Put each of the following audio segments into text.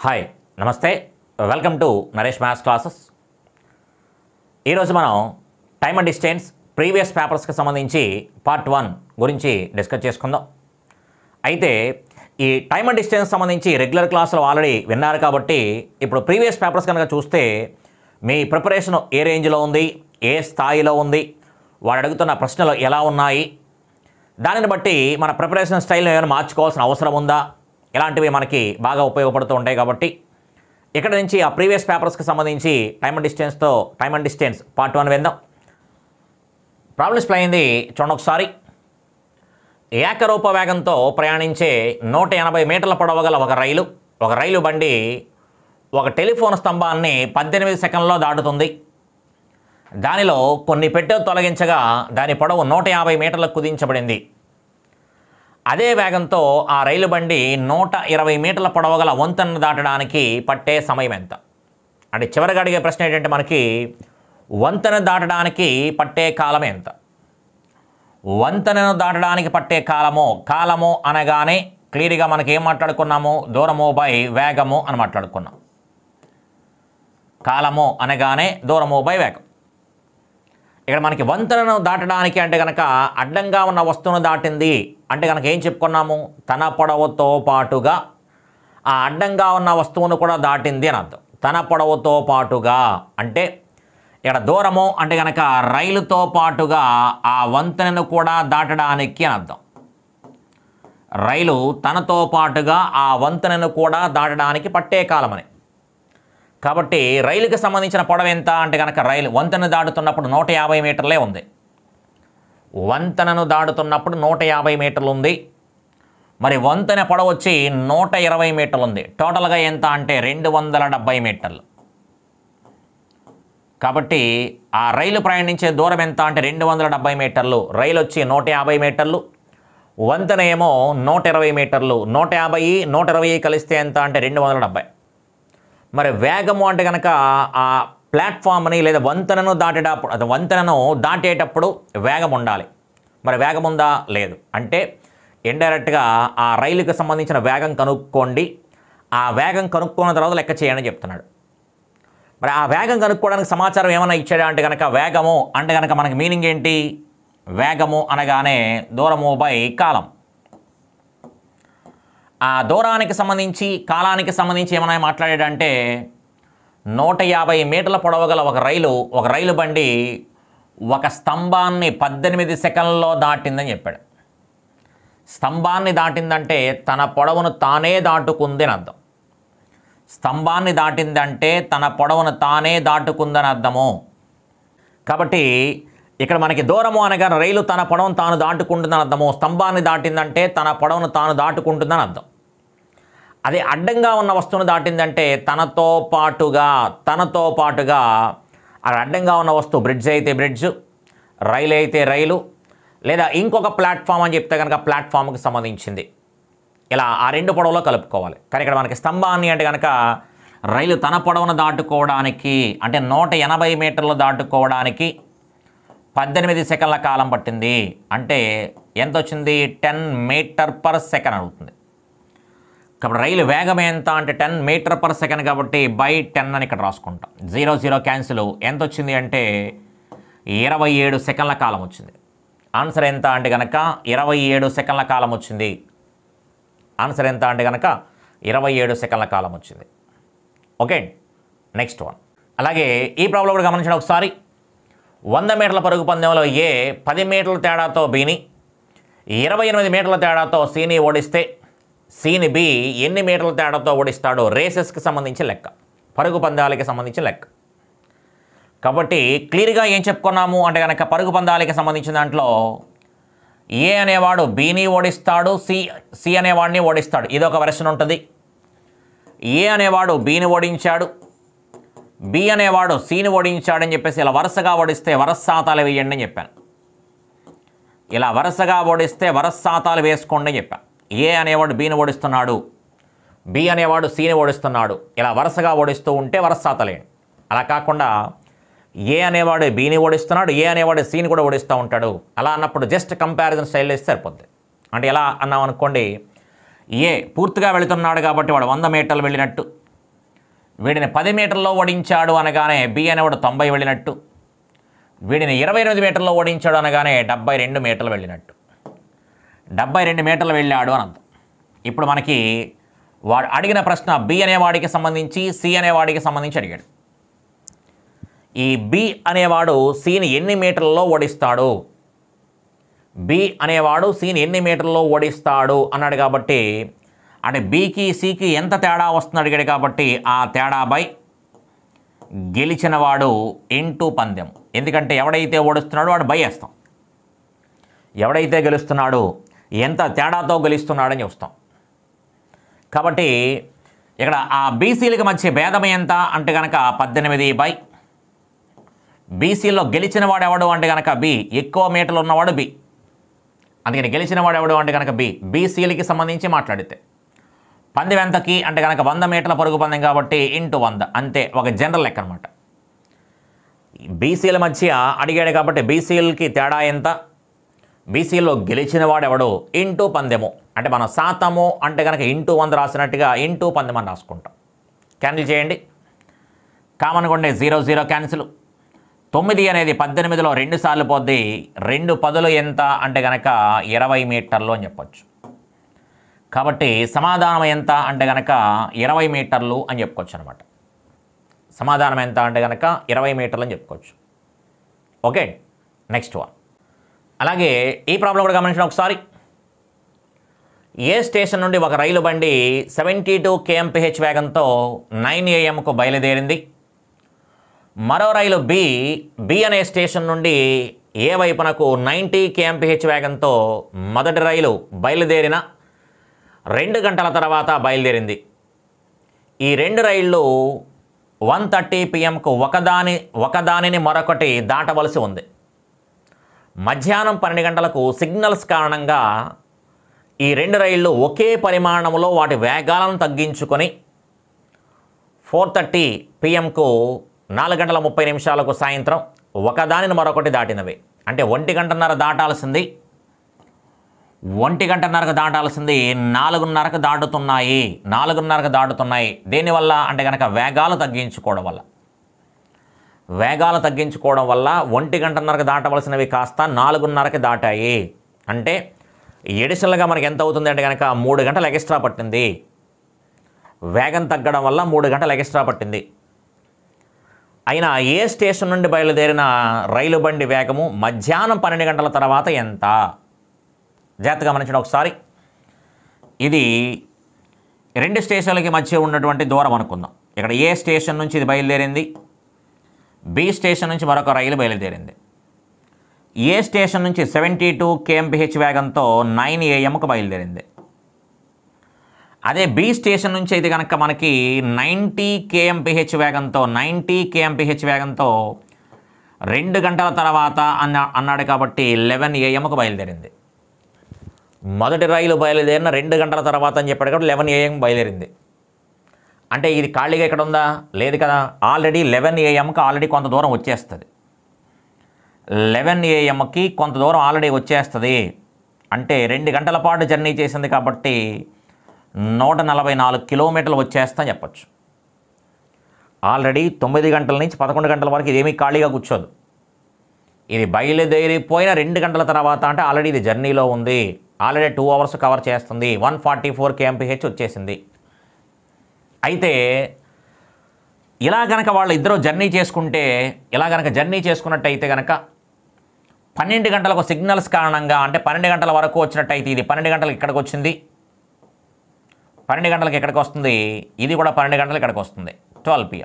hi నమస్తే welcome to Naresh maths classes ఈరోజు మనం టైమ్ అండ్ డిస్టెన్స్ ప్రీవియస్ పేపర్స్కి సంబంధించి పార్ట్ వన్ గురించి డిస్కస్ చేసుకుందాం అయితే ఈ టైమ్ అండ్ డిస్టెన్స్ సంబంధించి రెగ్యులర్ క్లాసులు ఆల్రెడీ విన్నారు కాబట్టి ఇప్పుడు ప్రీవియస్ పేపర్స్ కనుక చూస్తే మీ ప్రిపరేషన్ ఏ రేంజ్లో ఉంది ఏ స్థాయిలో ఉంది వాడు అడుగుతున్న ప్రశ్నలు ఎలా ఉన్నాయి దానిని బట్టి మన ప్రిపరేషన్ స్టైల్ని ఏమైనా మార్చుకోవాల్సిన అవసరం ఉందా ఇలాంటివి మనకి బాగా ఉపయోగపడుతూ ఉంటాయి కాబట్టి ఇక్కడ నుంచి ఆ ప్రీవియస్ పేపర్స్కి సంబంధించి టైమ్ అండ్ డిస్టెన్స్తో time and distance part one విందాం ప్రాబ్లమ్స్ ప్లే అయింది చూడండి ఒకసారి ఏకరూప వేగంతో ప్రయాణించే నూట ఎనభై మీటర్ల పొడవు గల ఒక రైలు ఒక రైలు బండి ఒక టెలిఫోన్ స్తంభాన్ని పద్దెనిమిది సెకండ్లో దాటుతుంది దానిలో కొన్ని పెట్టెలు తొలగించగా దాని పొడవు నూట యాభై మీటర్లకు కుదించబడింది అదే వేగంతో ఆ రైలు బండి నూట ఇరవై మీటర్ల పొడవు గల వంతెనను దాటడానికి పట్టే సమయం ఎంత అంటే చివరిగా అడిగే ప్రశ్న ఏంటంటే మనకి వంతెన దాటడానికి పట్టే కాలం ఎంత వంతెనను దాటడానికి పట్టే కాలము కాలము అనగానే క్లియర్గా మనకి ఏం మాట్లాడుకున్నాము దూరము బై వేగము అని మాట్లాడుకున్నాం కాలము అనగానే దూరము బై వేగం ఇక్కడ మనకి వంతెనను దాటడానికి అంటే కనుక అడ్డంగా ఉన్న వస్తువును దాటింది అంటే కనుక ఏం చెప్పుకున్నాము తన పొడవుతో పాటుగా ఆ అడ్డంగా ఉన్న వస్తువును కూడా దాటింది అని అర్థం తన పొడవుతో పాటుగా అంటే ఇక్కడ దూరము అంటే కనుక రైలుతో పాటుగా ఆ వంతెనను కూడా దాటడానికి అని అర్థం రైలు తనతో పాటుగా ఆ వంతెనను కూడా దాటడానికి పట్టే కాలమని కాబట్టి రైలుకి సంబంధించిన పొడవు ఎంత అంటే కనుక రైలు వంతెన దాటుతున్నప్పుడు నూట యాభై మీటర్లే ఉంది వంతెనను దాటుతున్నప్పుడు నూట యాభై మీటర్లు ఉంది మరి వంతెన పొడవు వచ్చి నూట ఇరవై మీటర్లు ఉంది టోటల్గా ఎంత అంటే రెండు వందల డెబ్బై మీటర్లు కాబట్టి ఆ రైలు ప్రయాణించే దూరం ఎంత అంటే రెండు వందల డెబ్బై మీటర్లు రైలు వచ్చి నూట యాభై మీటర్లు వంతెన ఏమో నూట ఇరవై మీటర్లు నూట యాభై నూట ఇరవై కలిస్తే ఎంత అంటే రెండు వందల డెబ్బై మరి వేగము అంటే కనుక ఆ ప్లాట్ఫామ్ని లేదా వంతెనను దాటేటప్పుడు అది వంతెనను దాటేటప్పుడు వేగం ఉండాలి మరి వేగం ఉందా లేదు అంటే ఇండైరెక్ట్గా ఆ రైలుకి సంబంధించిన వేగం కనుక్కోండి ఆ వేగం కనుక్కున్న తర్వాత లెక్క చేయండి చెప్తున్నాడు మరి ఆ వేగం కనుక్కోవడానికి సమాచారం ఏమైనా ఇచ్చాడా అంటే కనుక వేగము అంటే కనుక మనకి మీనింగ్ ఏంటి వేగము అనగానే దూరము బై కాలం ఆ దూరానికి సంబంధించి కాలానికి సంబంధించి ఏమైనా మాట్లాడాడంటే నూట యాభై మీటర్ల పొడవు గల ఒక రైలు ఒక రైలు బండి ఒక స్తంభాన్ని పద్దెనిమిది సెకండ్లలో దాటిందని చెప్పాడు స్తంభాన్ని దాటిందంటే తన పొడవును తానే దాటుకుంది అని అర్థం స్తంభాన్ని దాటిందంటే తన పొడవును తానే దాటుకుందని అర్థము కాబట్టి ఇక్కడ మనకి దూరము అనగా రైలు తన పొడవును తాను దాటుకుంటుందని అర్థము స్తంభాన్ని దాటిందంటే తన పొడవును తాను దాటుకుంటుందని అర్థం అదే అడ్డంగా ఉన్న వస్తువును దాటిందంటే తనతో పాటుగా తనతో పాటుగా అది అడ్డంగా ఉన్న వస్తువు బ్రిడ్జ్ అయితే బ్రిడ్జ్ రైలు అయితే రైలు లేదా ఇంకొక ప్లాట్ఫామ్ అని చెప్తే కనుక ప్లాట్ఫామ్కి సంబంధించింది ఇలా ఆ రెండు పొడవులో కలుపుకోవాలి కానీ ఇక్కడ మనకి స్తంభాన్ని అంటే కనుక రైలు తన పొడవును దాటుకోవడానికి అంటే నూట ఎనభై మీటర్లు దాటుకోవడానికి పద్దెనిమిది సెకండ్ల కాలం పట్టింది అంటే ఎంత వచ్చింది టెన్ మీటర్ పర్ సెకండ్ అవుతుంది కాబట్టి రైలు వేగం ఎంత అంటే టెన్ మీటర్ పర్ సెకండ్ కాబట్టి బై టెన్ అని ఇక్కడ రాసుకుంటాం జీరో జీరో క్యాన్సిల్ ఎంత వచ్చింది అంటే ఇరవై ఏడు సెకండ్ల కాలం వచ్చింది ఆన్సర్ ఎంత అంటే కనుక ఇరవై ఏడు సెకండ్ల కాలం వచ్చింది ఆన్సర్ ఎంత అంటే కనుక ఇరవై ఏడు సెకండ్ల కాలం వచ్చింది ఓకే నెక్స్ట్ వన్ అలాగే ఈ ప్రాబ్లం కూడా గమనించండి ఒకసారి వంద మీటర్ల పరుగు పందెంలో ఏ పది మీటర్ల తేడాతో బీని ఇరవై ఎనిమిది మీటర్ల తేడాతో సీని ఓడిస్తే సీని బి ఎన్ని మీటర్ల తేడాతో ఓడిస్తాడో రేసెస్కి సంబంధించి లెక్క పరుగు పందాలకి సంబంధించి లెక్క కాబట్టి క్లియర్గా ఏం చెప్పుకున్నాము అంటే కనుక పరుగు పందాలకి సంబంధించిన దాంట్లో ఏ అనేవాడు బీని ఓడిస్తాడు సి సి అనేవాడిని ఓడిస్తాడు ఇది ఒక వెర్షన్ ఉంటుంది ఏ అనేవాడు బీని ఓడించాడు బి అనేవాడు సిని ఓడించాడని చెప్పేసి ఇలా వరుసగా ఓడిస్తే వరస శాతాలు వేయండి అని చెప్పాను ఇలా వరుసగా ఓడిస్తే వరస శాతాలు వేసుకోండి అని చెప్పాను ఏ అనేవాడు బీని ఓడిస్తున్నాడు బి అనేవాడు సిని ఓడిస్తున్నాడు ఇలా వరుసగా ఓడిస్తూ ఉంటే వరస శాతాలు వేయండి అలా కాకుండా ఏ అనేవాడు బీని ఓడిస్తున్నాడు ఏ అనేవాడు సిని కూడా ఓడిస్తూ ఉంటాడు అలా అన్నప్పుడు జస్ట్ కంపారిజన్ స్టైల్ వేస్తే సరిపోద్ది అంటే ఎలా అన్నాం అనుకోండి ఏ పూర్తిగా వెళుతున్నాడు కాబట్టి వాడు వంద మీటర్లు వెళ్ళినట్టు వీడిని పది మీటర్లో ఓడించాడు అనగానే బి అనేవాడు తొంభై వెళ్ళినట్టు వీడిని ఇరవై ఎనిమిది మీటర్లో ఓడించాడు అనగానే డెబ్బై రెండు మీటర్లు వెళ్ళినట్టు డెబ్బై రెండు మీటర్లు వెళ్ళాడు అని అర్థం ఇప్పుడు మనకి వాడు అడిగిన ప్రశ్న బి అనేవాడికి సంబంధించి సి అనేవాడికి సంబంధించి అడిగాడు ఈ బి అనేవాడు సిని ఎన్ని మీటర్లలో ఓడిస్తాడు బి అనేవాడు సిని ఎన్ని మీటర్లలో ఓడిస్తాడు అన్నాడు కాబట్టి అంటే బికి సికి ఎంత తేడా వస్తుంది అడిగాడు కాబట్టి ఆ తేడా బై గెలిచినవాడు ఇంటూ పందెం ఎందుకంటే ఎవడైతే ఓడిస్తున్నాడో వాడు బై వేస్తాం ఎవడైతే గెలుస్తున్నాడో ఎంత తేడాతో గెలుస్తున్నాడని చూస్తాం కాబట్టి ఇక్కడ ఆ బీసీలకు మధ్య భేదం ఎంత అంటే కనుక పద్దెనిమిది బై బీసీలో గెలిచిన వాడు ఎవడు అంటే కనుక బి ఎక్కువ మీటర్లు ఉన్నవాడు బి అందుకని గెలిచిన వాడు ఎవడు అంటే కనుక బి బీసీలకి సంబంధించి మాట్లాడితే పందెం ఎంతకి అంటే కనుక వంద మీటర్ల పరుగు పందెం కాబట్టి ఇంటూ వంద అంతే ఒక జనరల్ లెక్క అనమాట బీసీల మధ్య అడిగాడు కాబట్టి బీసీలకి తేడా ఎంత బీసీలో గెలిచిన వాడు ఎవడు ఇంటూ పందెము అంటే మనం శాతము అంటే కనుక ఇంటూ వంద రాసినట్టుగా ఇంటూ పందెం అని రాసుకుంటాం క్యాన్సిల్ చేయండి కామన్గా ఉండే జీరో జీరో క్యాన్సిల్ తొమ్మిది అనేది పద్దెనిమిదిలో రెండు సార్లు పోద్ది రెండు పదులు ఎంత అంటే కనుక ఇరవై మీటర్లు అని చెప్పొచ్చు కాబట్టి సమాధానం ఎంత అంటే కనుక ఇరవై మీటర్లు అని చెప్పుకోవచ్చు అనమాట సమాధానం ఎంత అంటే కనుక ఇరవై మీటర్లు అని చెప్పుకోవచ్చు ఓకే నెక్స్ట్ వన్ అలాగే ఈ ప్రాబ్లం కూడా గమనించిన ఒకసారి ఏ స్టేషన్ నుండి ఒక రైలు బండి సెవెంటీ టూ కేఎంపిహెచ్ వేగంతో నైన్ ఏఎంకు బయలుదేరింది మరో రైలు బి బి అనే స్టేషన్ నుండి ఏ వైపునకు నైంటీ కేఎంపిహెచ్ వేగంతో మొదటి రైలు బయలుదేరిన రెండు గంటల తర్వాత బయలుదేరింది ఈ రెండు రైళ్ళు వన్ థర్టీ పిఎంకు ఒకదాని ఒకదానిని మరొకటి దాటవలసి ఉంది మధ్యాహ్నం పన్నెండు గంటలకు సిగ్నల్స్ కారణంగా ఈ రెండు రైళ్ళు ఒకే పరిమాణంలో వాటి వేగాలను తగ్గించుకొని ఫోర్ థర్టీ పిఎంకు నాలుగు గంటల ముప్పై నిమిషాలకు సాయంత్రం ఒకదానిని మరొకటి దాటినవి అంటే ఒంటి గంటన్నర దాటాల్సింది ఒంటి గంటన్నరకు దాటాల్సింది నాలుగున్నరకు దాటుతున్నాయి నాలుగున్నరకు దాటుతున్నాయి దేనివల్ల అంటే కనుక వేగాలు తగ్గించుకోవడం వల్ల వేగాలు తగ్గించుకోవడం వల్ల ఒంటి గంటన్నరకు దాటవలసినవి కాస్త నాలుగున్నరకి దాటాయి అంటే ఎడిషనల్గా మనకి ఎంత అవుతుంది అంటే కనుక మూడు గంటలు ఎక్స్ట్రా పట్టింది వేగం తగ్గడం వల్ల మూడు గంటలు ఎక్స్ట్రా పట్టింది అయినా ఏ స్టేషన్ నుండి బయలుదేరిన రైలు బండి వేగము మధ్యాహ్నం పన్నెండు గంటల తర్వాత ఎంత జాగ్రత్తగా గమనించండి ఒకసారి ఇది రెండు స్టేషన్లకి మధ్య ఉన్నటువంటి దూరం అనుకుందాం ఇక్కడ ఏ స్టేషన్ నుంచి ఇది బయలుదేరింది బి స్టేషన్ నుంచి మరొక రైలు బయలుదేరింది ఏ స్టేషన్ నుంచి సెవెంటీ టూ కేఎంపిహెచ్ వేగంతో నైన్ ఏఎంకు బయలుదేరింది అదే బి స్టేషన్ నుంచి అయితే కనుక మనకి నైంటీ కేఎంపిహెచ్ వేగంతో నైంటీ కేఎంపిహెచ్ వేగంతో రెండు గంటల తర్వాత అన్న అన్నాడు కాబట్టి లెవెన్ ఏఎంకు బయలుదేరింది మొదటి రైలు బయలుదేరిన రెండు గంటల తర్వాత అని చెప్పాడు కాబట్టి లెవెన్ ఏఎం బయలుదేరింది అంటే ఇది ఖాళీగా ఎక్కడ ఉందా లేదు కదా ఆల్రెడీ లెవెన్ ఏఎంకి ఆల్రెడీ కొంత దూరం వచ్చేస్తుంది లెవెన్ ఏఎంకి కొంత దూరం ఆల్రెడీ వచ్చేస్తుంది అంటే రెండు గంటల పాటు జర్నీ చేసింది కాబట్టి నూట నలభై నాలుగు కిలోమీటర్లు వచ్చేస్తా చెప్పచ్చు ఆల్రెడీ తొమ్మిది గంటల నుంచి పదకొండు గంటల వరకు ఇదేమీ ఖాళీగా కూర్చోదు ఇది బయలుదేరిపోయిన రెండు గంటల తర్వాత అంటే ఆల్రెడీ ఇది జర్నీలో ఉంది ఆల్రెడీ టూ అవర్స్ కవర్ చేస్తుంది వన్ ఫార్టీ ఫోర్ కేఎంపీహెచ్ వచ్చేసింది అయితే ఇలా గనక వాళ్ళు ఇద్దరు జర్నీ చేసుకుంటే ఇలా గనక జర్నీ చేసుకున్నట్టయితే గనక పన్నెండు గంటలకు సిగ్నల్స్ కారణంగా అంటే పన్నెండు గంటల వరకు వచ్చినట్టయితే ఇది పన్నెండు గంటలకు ఇక్కడికి వచ్చింది పన్నెండు గంటలకు ఎక్కడికి వస్తుంది ఇది కూడా పన్నెండు గంటలకు ఇక్కడికి వస్తుంది ట్వెల్వ్ పిఎం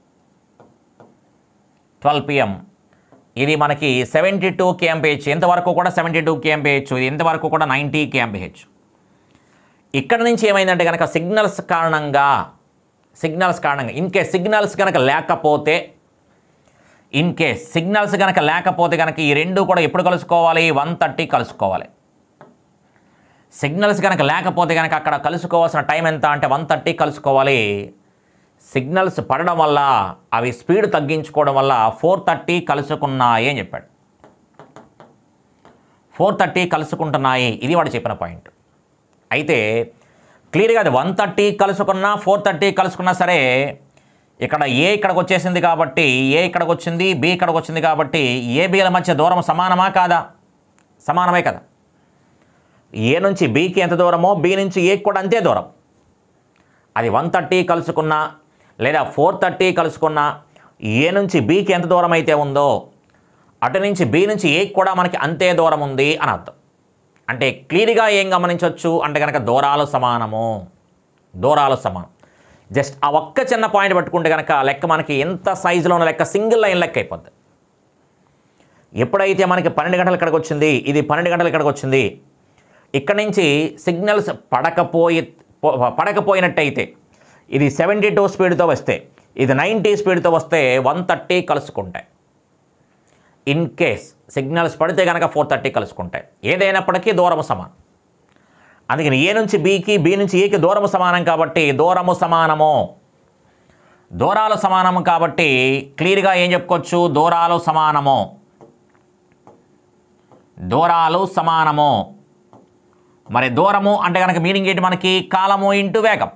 ట్వెల్వ్ పిఎం ఇది మనకి సెవెంటీ టూ కేఎంపీహెచ్ ఎంతవరకు కూడా సెవెంటీ టూ కేఎంపీహెచ్ ఇది ఎంతవరకు కూడా నైంటీ కేఎంపీహెచ్ ఇక్కడ నుంచి ఏమైందంటే కనుక సిగ్నల్స్ కారణంగా సిగ్నల్స్ కారణంగా ఇన్ కేస్ సిగ్నల్స్ కనుక లేకపోతే ఇన్ కేస్ సిగ్నల్స్ కనుక లేకపోతే కనుక ఈ రెండు కూడా ఎప్పుడు కలుసుకోవాలి వన్ థర్టీ కలుసుకోవాలి సిగ్నల్స్ కనుక లేకపోతే కనుక అక్కడ కలుసుకోవాల్సిన టైం ఎంత అంటే వన్ థర్టీ కలుసుకోవాలి సిగ్నల్స్ పడడం వల్ల అవి స్పీడ్ తగ్గించుకోవడం వల్ల ఫోర్ థర్టీ కలుసుకున్నాయి అని చెప్పాడు ఫోర్ థర్టీ కలుసుకుంటున్నాయి ఇది వాడు చెప్పిన పాయింట్ అయితే క్లియర్గా అది వన్ థర్టీ కలుసుకున్నా ఫోర్ థర్టీ కలుసుకున్నా సరే ఇక్కడ ఏ ఇక్కడికి వచ్చేసింది కాబట్టి ఏ ఇక్కడికి వచ్చింది బి ఇక్కడికి వచ్చింది కాబట్టి ఏ బిల మధ్య దూరం సమానమా కాదా సమానమే కదా ఏ నుంచి బీకి ఎంత దూరమో బి నుంచి ఏకి కూడా అంతే దూరం అది వన్ థర్టీ కలుసుకున్నా లేదా ఫోర్ థర్టీ కలుసుకున్నా ఏ నుంచి బీకి ఎంత దూరం అయితే ఉందో అటు నుంచి బి నుంచి ఏకి కూడా మనకి అంతే దూరం ఉంది అని అర్థం అంటే క్లియర్గా ఏం గమనించవచ్చు అంటే కనుక దూరాలు సమానము దూరాలు సమానం జస్ట్ ఆ ఒక్క చిన్న పాయింట్ పట్టుకుంటే కనుక లెక్క మనకి ఎంత సైజులో ఉన్న లెక్క సింగిల్ లైన్ లెక్క అయిపోద్ది ఎప్పుడైతే మనకి పన్నెండు గంటలు ఇక్కడికి వచ్చింది ఇది పన్నెండు గంటలు ఇక్కడికి వచ్చింది ఇక్కడ నుంచి సిగ్నల్స్ పడకపోయి పో- పడకపోయినట్టయితే ఇది సెవెంటీ టూ స్పీడ్తో వస్తే ఇది నైంటీ స్పీడ్తో వస్తే వన్ థర్టీ కలుసుకుంటాయి ఇన్ కేస్ సిగ్నల్స్ పడితే కనుక ఫోర్ థర్టీ కలుసుకుంటాయి ఏదైనప్పటికీ దూరము సమానం అందుకని ఏ నుంచి బీకి బి నుంచి ఏకి దూరము సమానం కాబట్టి దూరము సమానము దూరాలు సమానము కాబట్టి క్లియర్గా ఏం చెప్పుకోవచ్చు దూరాలు సమానము దూరాలు సమానము మరి దూరము అంటే కనుక మీనింగ్ ఏంటి మనకి కాలము ఇంటూ వేగం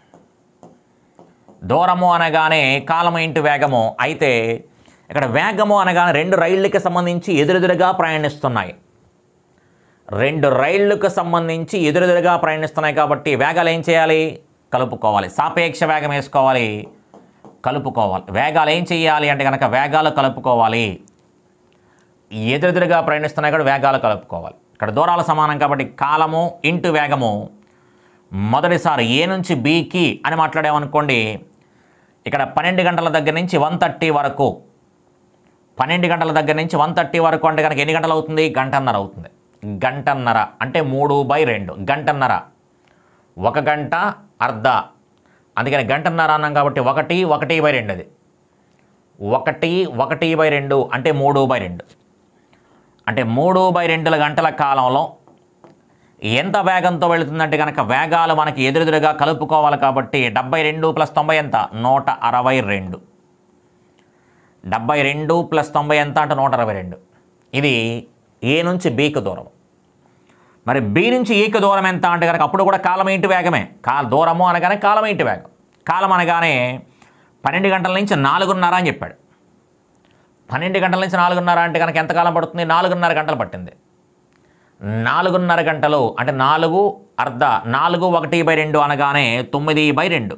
దూరము అనగానే కాలము ఇంటూ వేగము అయితే ఇక్కడ వేగము అనగానే రెండు రైళ్ళకి సంబంధించి ఎదురెదురుగా ప్రయాణిస్తున్నాయి రెండు రైళ్లకు సంబంధించి ఎదురెదురుగా ప్రయాణిస్తున్నాయి కాబట్టి వేగాలు ఏం చేయాలి కలుపుకోవాలి సాపేక్ష వేగం వేసుకోవాలి కలుపుకోవాలి వేగాలు ఏం చేయాలి అంటే కనుక వేగాలు కలుపుకోవాలి ఎదురెదురుగా ప్రయాణిస్తున్నాయి కూడా వేగాలు కలుపుకోవాలి ఇక్కడ దూరాల సమానం కాబట్టి కాలము ఇంటూ వేగము మొదటిసారి ఏ నుంచి బీకి అని మాట్లాడామనుకోండి ఇక్కడ పన్నెండు గంటల దగ్గర నుంచి వన్ థర్టీ వరకు పన్నెండు గంటల దగ్గర నుంచి వన్ థర్టీ వరకు అంటే కనుక ఎన్ని గంటలు అవుతుంది గంటన్నర అవుతుంది గంటన్నర అంటే మూడు బై రెండు గంటన్నర ఒక గంట అర్ధ అందుకని గంటన్నర అన్నాం కాబట్టి ఒకటి ఒకటి బై రెండు అది ఒకటి ఒకటి బై రెండు అంటే మూడు బై రెండు అంటే మూడు బై రెండుల గంటల కాలంలో ఎంత వేగంతో వెళుతుందంటే కనుక వేగాలు మనకి ఎదురెదురుగా కలుపుకోవాలి కాబట్టి డెబ్బై రెండు ప్లస్ తొంభై ఎంత నూట అరవై రెండు డెబ్బై రెండు ప్లస్ తొంభై ఎంత అంటే నూట అరవై రెండు ఇది ఏ నుంచి బీకి దూరం మరి బి నుంచి ఏకి దూరం ఎంత అంటే కనుక అప్పుడు కూడా కాలం ఇంటి వేగమే కా దూరము అనగానే కాలం ఇంటి వేగం కాలం అనగానే పన్నెండు గంటల నుంచి నాలుగున్నర అని చెప్పాడు పన్నెండు గంటల నుంచి నాలుగున్నర అంటే కనుక ఎంతకాలం పడుతుంది నాలుగున్నర గంటలు పట్టింది నాలుగున్నర గంటలు అంటే నాలుగు అర్ధ నాలుగు ఒకటి బై రెండు అనగానే తొమ్మిది బై రెండు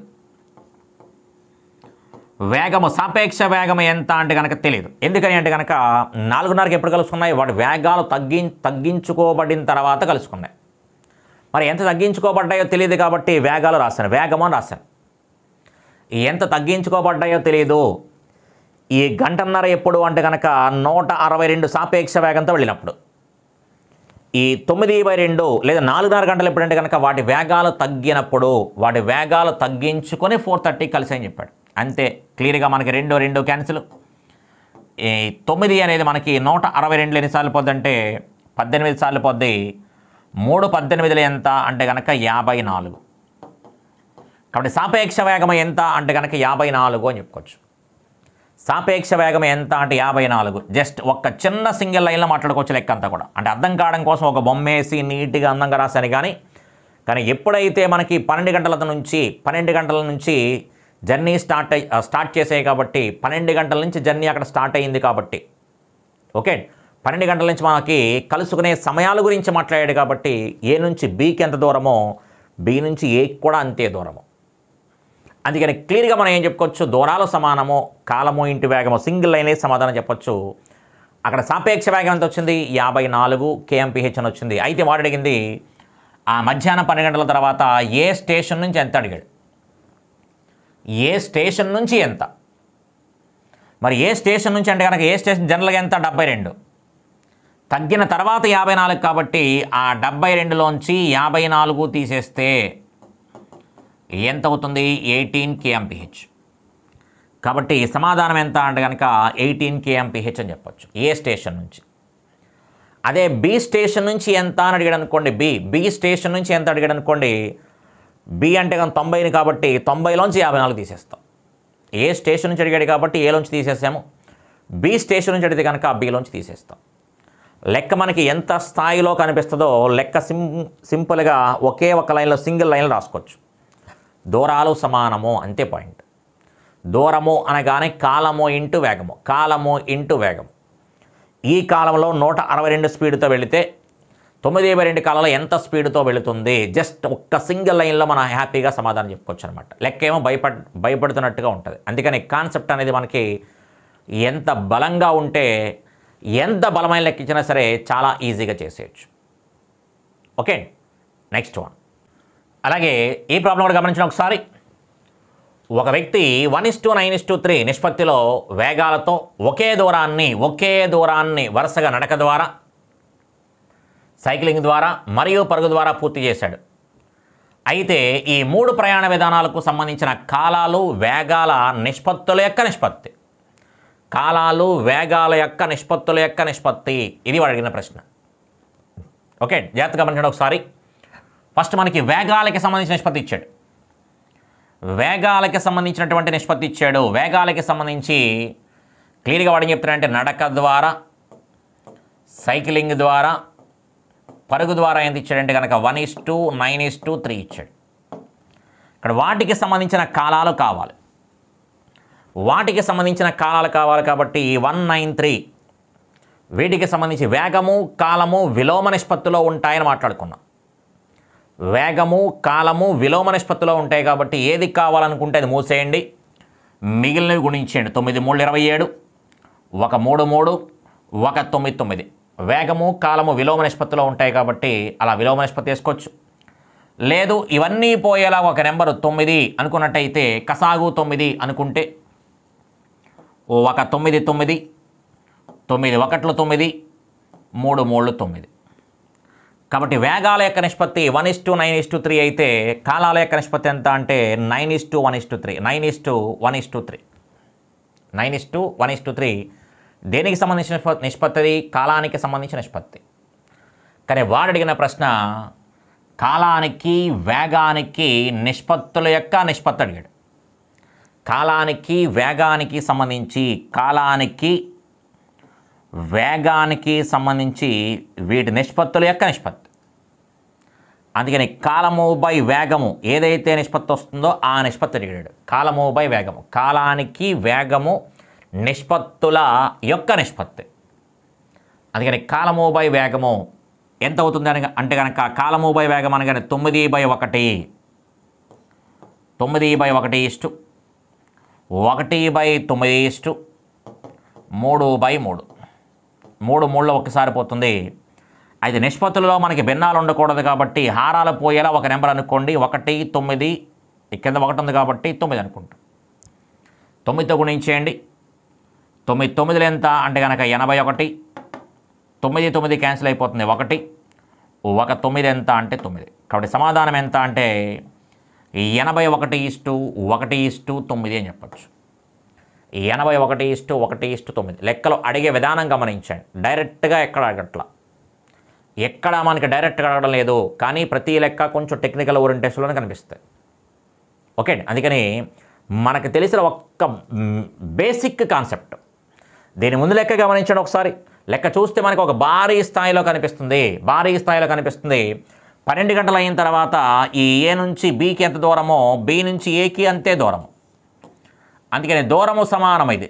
వేగము సాపేక్ష వేగం ఎంత అంటే కనుక తెలియదు ఎందుకని అంటే కనుక నాలుగున్నరకి ఎప్పుడు కలుసుకున్నాయి వాటి వేగాలు తగ్గి తగ్గించుకోబడిన తర్వాత కలుసుకున్నాయి మరి ఎంత తగ్గించుకోబడ్డాయో తెలియదు కాబట్టి వేగాలు రాశాను వేగము అని రాశాను ఎంత తగ్గించుకోబడ్డాయో తెలియదు ఈ గంటన్నర ఎప్పుడు అంటే కనుక నూట అరవై రెండు సాపేక్ష వేగంతో వెళ్ళినప్పుడు ఈ తొమ్మిది బై రెండు లేదా నాలుగున్నర గంటలు ఎప్పుడంటే కనుక వాటి వేగాలు తగ్గినప్పుడు వాటి వేగాలు తగ్గించుకొని ఫోర్ థర్టీ కలిసి అని చెప్పాడు అంతే క్లియర్గా మనకి రెండు రెండు క్యాన్సిల్ ఈ తొమ్మిది అనేది మనకి నూట అరవై రెండు ఎన్నిసార్లు పోద్ది అంటే పద్దెనిమిది సార్లు పోద్ది మూడు పద్దెనిమిదిలు ఎంత అంటే కనుక యాభై నాలుగు కాబట్టి సాపేక్ష వేగం ఎంత అంటే కనుక యాభై నాలుగు అని చెప్పుకోవచ్చు సాపేక్ష వేగం ఎంత అంటే యాభై నాలుగు జస్ట్ ఒక్క చిన్న సింగిల్ లైన్లో మాట్లాడుకోవచ్చు లెక్క అంతా కూడా అంటే అర్థం కావడం కోసం ఒక బొమ్మ వేసి నీట్గా అందంగా రాశాను కానీ కానీ ఎప్పుడైతే మనకి పన్నెండు గంటల నుంచి పన్నెండు గంటల నుంచి జర్నీ స్టార్ట్ అయ్యి స్టార్ట్ చేసాయి కాబట్టి పన్నెండు గంటల నుంచి జర్నీ అక్కడ స్టార్ట్ అయ్యింది కాబట్టి ఓకే పన్నెండు గంటల నుంచి మనకి కలుసుకునే సమయాల గురించి మాట్లాడాడు కాబట్టి ఏ నుంచి బీకి ఎంత దూరమో బి నుంచి ఏకి కూడా అంతే దూరము అందుకని క్లియర్గా మనం ఏం చెప్పుకోవచ్చు దూరాలు సమానము కాలము ఇంటి వేగము సింగిల్ లైనే సమాధానం చెప్పొచ్చు అక్కడ సాపేక్ష వేగం ఎంత వచ్చింది యాభై నాలుగు కేఎంపిహెచ్ అని వచ్చింది అయితే వాడు అడిగింది ఆ మధ్యాహ్నం పన్నెండు గంటల తర్వాత ఏ స్టేషన్ నుంచి ఎంత అడిగాడు ఏ స్టేషన్ నుంచి ఎంత మరి ఏ స్టేషన్ నుంచి అంటే కనుక ఏ స్టేషన్ జనరల్గా ఎంత డెబ్బై రెండు తగ్గిన తర్వాత యాభై నాలుగు కాబట్టి ఆ డెబ్బై రెండులోంచి యాభై నాలుగు తీసేస్తే ఎంత అవుతుంది ఎయిటీన్ కేఎంపిహెచ్ కాబట్టి సమాధానం ఎంత అంటే కనుక ఎయిటీన్ కేఎంపిహెచ్ అని చెప్పొచ్చు ఏ స్టేషన్ నుంచి అదే బి స్టేషన్ నుంచి ఎంత అని అడిగాడు అనుకోండి బి బి స్టేషన్ నుంచి ఎంత అడిగాడు అనుకోండి బి అంటే కనుక తొంభైని కాబట్టి తొంభైలోంచి యాభై నాలుగు తీసేస్తాం ఏ స్టేషన్ నుంచి అడిగాడు కాబట్టి ఏలోంచి తీసేసాము బి స్టేషన్ నుంచి అడిగితే కనుక బిలోంచి తీసేస్తాం లెక్క మనకి ఎంత స్థాయిలో కనిపిస్తుందో లెక్క సిం సింపుల్గా ఒకే ఒక లైన్లో సింగిల్ లైన్లో రాసుకోవచ్చు దూరాలు సమానము అంతే పాయింట్ దూరము అనగానే కాలము ఇంటూ వేగము కాలము ఇంటూ వేగము ఈ కాలంలో నూట అరవై రెండు స్పీడ్తో వెళితే తొమ్మిది బై రెండు కాలంలో ఎంత స్పీడ్తో వెళుతుంది జస్ట్ ఒక్క సింగిల్ లైన్లో మనం హ్యాపీగా సమాధానం చెప్పుకోవచ్చు అనమాట లెక్క ఏమో భయపడ్ భయపడుతున్నట్టుగా ఉంటుంది అందుకని కాన్సెప్ట్ అనేది మనకి ఎంత బలంగా ఉంటే ఎంత బలమైన లెక్క ఇచ్చినా సరే చాలా ఈజీగా చేసేయచ్చు ఓకే నెక్స్ట్ వన్ అలాగే ఈ ప్రాబ్లం కూడా గమనించిన ఒకసారి ఒక వ్యక్తి one is to nine is to three నిష్పత్తిలో వేగాలతో ఒకే దూరాన్ని ఒకే దూరాన్ని వరుసగా నడక ద్వారా సైక్లింగ్ ద్వారా మరియు పరుగు ద్వారా పూర్తి చేశాడు అయితే ఈ మూడు ప్రయాణ విధానాలకు సంబంధించిన కాలాలు వేగాల నిష్పత్తుల యొక్క నిష్పత్తి కాలాలు వేగాల యొక్క నిష్పత్తుల యొక్క నిష్పత్తి ఇది వాడు అడిగిన ప్రశ్న ఓకే జాగ్రత్తగా గమనించండి ఒకసారి ఫస్ట్ మనకి వేగాలకి సంబంధించిన నిష్పత్తి ఇచ్చాడు వేగాలకి సంబంధించినటువంటి నిష్పత్తి ఇచ్చాడు వేగాలకి సంబంధించి క్లియర్గా వాడు ఏం చెప్తున్నాడంటే నడక ద్వారా సైక్లింగ్ ద్వారా పరుగు ద్వారా ఎంత ఇచ్చాడంటే కనుక one is to nine is to three ఇచ్చాడు ఇక్కడ వాటికి సంబంధించిన కాలాలు కావాలి వాటికి సంబంధించిన కాలాలు కావాలి కాబట్టి వన్ నైన్ త్రీ వీటికి సంబంధించి వేగము కాలము విలోమ నిష్పత్తిలో ఉంటాయని మాట్లాడుకున్నాం వేగము కాలము విలోమ నిష్పత్తిలో ఉంటాయి కాబట్టి ఏది కావాలనుకుంటే అది మూసేయండి మిగిలినవి గుణించేయండి తొమ్మిది మూడు ఇరవై ఏడు ఒక మూడు మూడు ఒక తొమ్మిది తొమ్మిది వేగము కాలము విలోమ నిష్పత్తిలో ఉంటాయి కాబట్టి అలా విలోమ నిష్పత్తి వేసుకోవచ్చు లేదు ఇవన్నీ పోయేలా ఒక నెంబరు తొమ్మిది అనుకున్నట్టయితే కసాగు తొమ్మిది అనుకుంటే ఓ ఒక తొమ్మిది తొమ్మిది తొమ్మిది ఒకట్లు తొమ్మిది మూడు మూడు తొమ్మిది కాబట్టి వేగాల యొక్క నిష్పత్తి one is to nine is to three అయితే కాలాల యొక్క నిష్పత్తి ఎంత అంటే nine is to one is to three nine is to one is to three nine is to one is to three దేనికి సంబంధించిన నిష్ప- నిష్పత్తి కాలానికి సంబంధించిన నిష్పత్తి కానీ వాడు అడిగిన ప్రశ్న కాలానికి వేగానికి నిష్పత్తుల యొక్క నిష్పత్తి అడిగాడు కాలానికి వేగానికి సంబంధించి కాలానికి వేగానికి సంబంధించి వీటి నిష్పత్తుల యొక్క నిష్పత్తి అందుకని కాలము బై వేగము ఏదైతే నిష్పత్తి వస్తుందో ఆ నిష్పత్తి అడిగాడు కాలము బై వేగము కాలానికి వేగము నిష్పత్తుల యొక్క నిష్పత్తి అందుకని కాలము బై వేగము ఎంత అవుతుంది అని అంటే కనుక కాలము బై వేగం అనగానే తొమ్మిది బై ఒకటి తొమ్మిది బై ఒకటి ఇష్టు ఒకటి బై తొమ్మిది ఇష్టు మూడు బై మూడు మూడు మూడులో ఒకసారి పోతుంది అయితే నిష్పత్తులలో మనకి భిన్నాలు ఉండకూడదు కాబట్టి హారాలు పోయేలా ఒక నెంబర్ అనుకోండి ఒకటి తొమ్మిది ఈ కింద ఒకటి ఉంది కాబట్టి తొమ్మిది అనుకుంటాం తొమ్మిదితో గుణించేయండి తొమ్మిది తొమ్మిదిలు ఎంత అంటే కనుక ఎనభై ఒకటి తొమ్మిది తొమ్మిది క్యాన్సిల్ అయిపోతుంది ఒకటి ఒక తొమ్మిది ఎంత అంటే తొమ్మిది కాబట్టి సమాధానం ఎంత అంటే ఎనభై ఒకటి ఇస్టు ఒకటి ఇస్టు తొమ్మిది అని చెప్పచ్చు ఎనభై ఒకటి ఇస్టు ఒకటి ఇస్టు తొమ్మిది లెక్కలు అడిగే విధానం గమనించండి డైరెక్ట్గా ఎక్కడ అడగట్లా ఎక్కడ మనకి డైరెక్ట్గా అడగడం లేదు కానీ ప్రతి లెక్క కొంచెం టెక్నికల్ ఓరియంటేషన్లోనే కనిపిస్తాయి ఓకే అండి అందుకని మనకు తెలిసిన ఒక్క బేసిక్ కాన్సెప్ట్ దీని ముందు లెక్క గమనించండి ఒకసారి లెక్క చూస్తే మనకు ఒక భారీ స్థాయిలో కనిపిస్తుంది భారీ స్థాయిలో కనిపిస్తుంది పన్నెండు గంటలు అయిన తర్వాత ఈ ఏ నుంచి బీకి ఎంత దూరమో బి నుంచి ఏకి అంతే దూరము అందుకని దూరము సమానం ఇది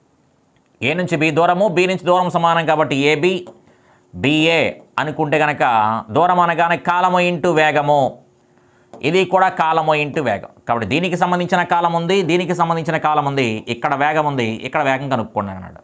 ఏ నుంచి బి దూరము బి నుంచి దూరం సమానం కాబట్టి ఏబి బిఏ అనుకుంటే కనుక దూరం అనగానే కాలము ఇంటూ వేగము ఇది కూడా కాలము ఇంటూ వేగం కాబట్టి దీనికి సంబంధించిన కాలం ఉంది దీనికి సంబంధించిన కాలం ఉంది ఇక్కడ వేగం ఉంది ఇక్కడ వేగం కనుక్కోండి అన్నాడు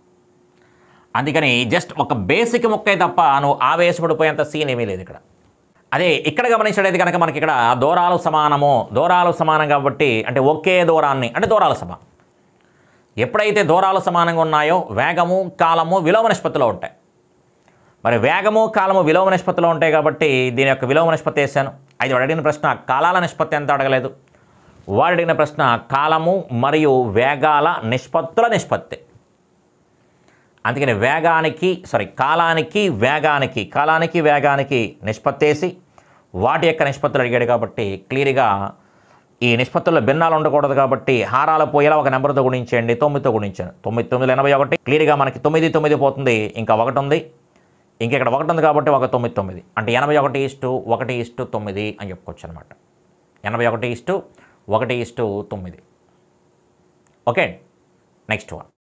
అందుకని జస్ట్ ఒక బేసిక్ ముక్కే తప్ప నువ్వు ఆవేశపడిపోయేంత సీన్ ఏమీ లేదు ఇక్కడ అదే ఇక్కడ గమనించడైతే కనుక మనకి ఇక్కడ దూరాలు సమానము దూరాలు సమానం కాబట్టి అంటే ఒకే దూరాన్ని అంటే దూరాలు సమానం ఎప్పుడైతే దూరాలు సమానంగా ఉన్నాయో వేగము కాలము విలోమ నిష్పత్తిలో ఉంటాయి మరి వేగము కాలము విలోమ నిష్పత్తిలో ఉంటాయి కాబట్టి దీని యొక్క విలోమ నిష్పత్తి వేశాను అది వాడు అడిగిన ప్రశ్న కాలాల నిష్పత్తి ఎంత అడగలేదు వాడు అడిగిన ప్రశ్న కాలము మరియు వేగాల నిష్పత్తుల నిష్పత్తి అందుకని వేగానికి సారీ కాలానికి వేగానికి కాలానికి వేగానికి నిష్పత్తి వేసి వాటి యొక్క నిష్పత్తులు అడిగాడు కాబట్టి క్లియర్గా ఈ నిష్పత్తుల్లో భిన్నాలు ఉండకూడదు కాబట్టి హారాలు పోయేలా ఒక నెంబర్తో గుణించండి తొమ్మిదితో గుణించాను తొమ్మిది తొమ్మిది ఎనభై ఒకటి క్లియర్గా మనకి తొమ్మిది తొమ్మిది పోతుంది ఇంకా ఒకటి ఉంది ఇంక ఇక్కడ ఒకటి ఉంది కాబట్టి ఒక తొమ్మిది తొమ్మిది అంటే ఎనభై ఒకటి ఇస్టు ఒకటి ఇస్టు తొమ్మిది అని చెప్పుకోవచ్చు అనమాట ఎనభై ఒకటి ఇస్టు ఒకటి ఇస్టు తొమ్మిది ఓకే నెక్స్ట్ వన్